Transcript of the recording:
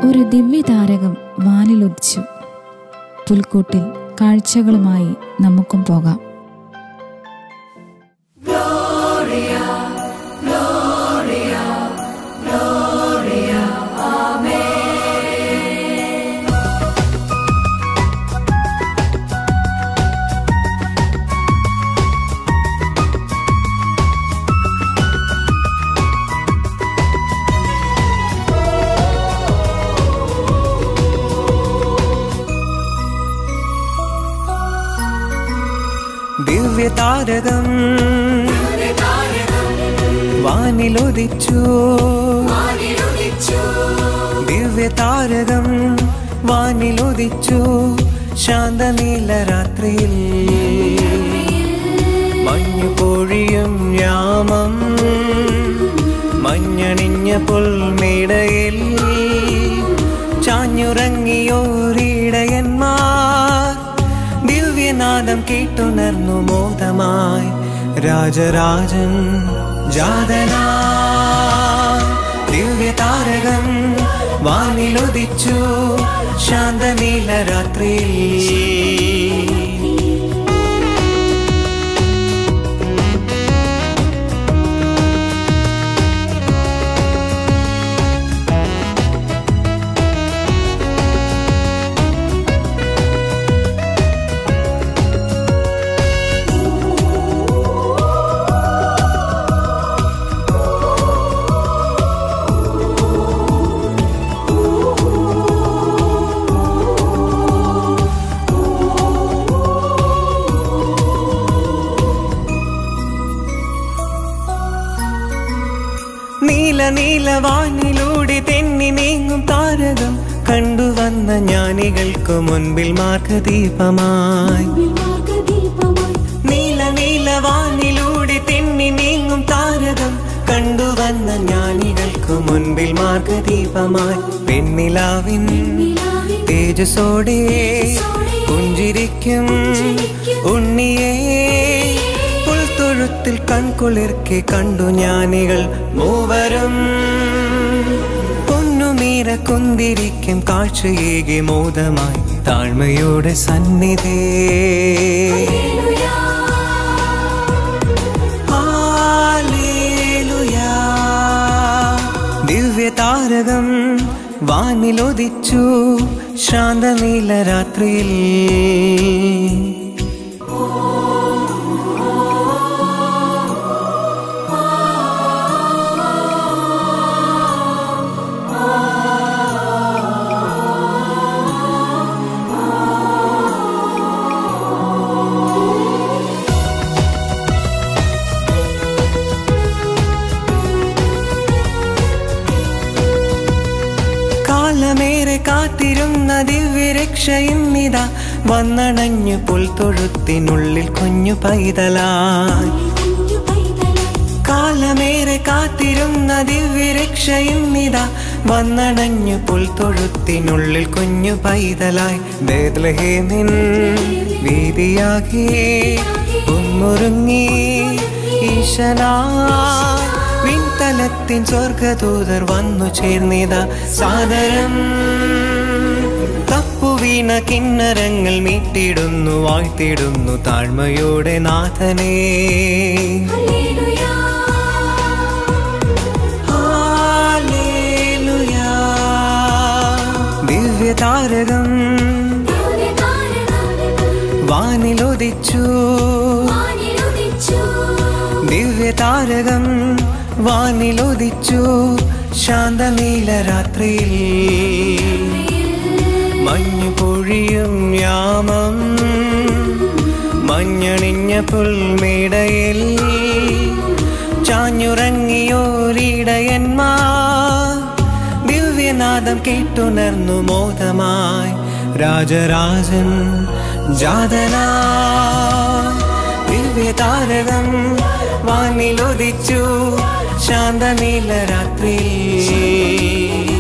ഒരു ദിവ്യതാരകം വാനിലുദിച്ചു പുൽക്കൂട്ടിൽ കാഴ്ചകളുമായി നമുക്കും പോകാം ദിവ്യതാരകം വാനിലുദിച്ചു ദിവ്യതാരകം വാനിലുദിച്ചു ശാന്തനീല രാത്രിയിൽ മഞ്ഞു പൊഴിയും യാമം മഞ്ഞണിഞ്ഞ പുൽമേടയിൽ ചാഞ്ഞുറങ്ങിയോരിടയന്മാർ ദിവ്യനാദം കേട്ടുണർന്നു മോദമായി രാജരാജൻ ജാതനാ ദിവ്യതാരകം വാനിലുദിച്ചു ശാന്തനീല രാത്രിയിൽ നീല നീല വാനിലൂടെ തെന്നി നീങ്ങും താരകം കണ്ടുവന്ന ജ്ഞാനികൾക്കു മുൻപിൽ മാർഗദീപമായി നീല നീല വാനിലൂടെ തെന്നി നീങ്ങും താരകം കണ്ടുവന്ന ജ്ഞാനികൾക്കു മുൻപിൽ മാർഗദീപമായി പെണ്ണിലാവിൻ തേജസോടെ പുഞ്ചിരിക്കും ഉണ്ണിയേ പുൽത്തൊഴുത്തിൽ കൺകുളിർക്കെ കണ്ടു ജ്ഞാനികൾ മൂവരും പൊന്നുമീര കുന്തിരിക്കും കാഴ്ചയേകി മോദമായി താഴ്മയോടെ സന്നിധേ ഹാലേലുയാ. ദിവ്യതാരകം വാനിലൊതിച്ചു ശാന്തനീല രാത്രിയിൽ കാലമേറെ കാത്തിരുന്ന ദിവ്യരക്ഷയും ഇതാ വന്നണഞ്ഞു പുൽത്തൊഴുത്തിനുള്ളിൽ കുഞ്ഞു പൈതലായി കാലമേറെ കാത്തിരുന്ന ദിവ്യരക്ഷയും ഇതാ വന്നണഞ്ഞു പുൽത്തൊഴുത്തിനുള്ളിൽ കുഞ്ഞു പൈതലായി ബേദ്ലഹേമിൻ വീതിയാകെ ഒന്നൊരുങ്ങി ഈശനാ വിൺതലത്തിൻ സ്വർഗദൂതർ വന്നു ചേർന്നിത സാദരം തപ്പുവീണ കിന്നരങ്ങൾ മീട്ടിടുന്നു വാഴ്ത്തിടുന്നു താഴ്മയോടെ നാഥനേ ഹാലേലുയാ. ദിവ്യതാരകം വാനിലൊതിച്ചു ദിവ്യതാരകം വാനിലൊതിച്ചു ശാന്തനീല രാത്രിയിൽ മഞ്ഞു പൊഴിയും യാമം മഞ്ഞണിഞ്ഞ പുൽമേടയിൽ ചാഞ്ഞുറങ്ങിയോരിടയന്മാർ ദിവ്യനാദം കേട്ടുണർന്നു മോദമായി രാജരാജൻ ജാതനാ ദിവ്യതാരകം വാനിലൊതിച്ചു ശാന്തനീല രാത്രി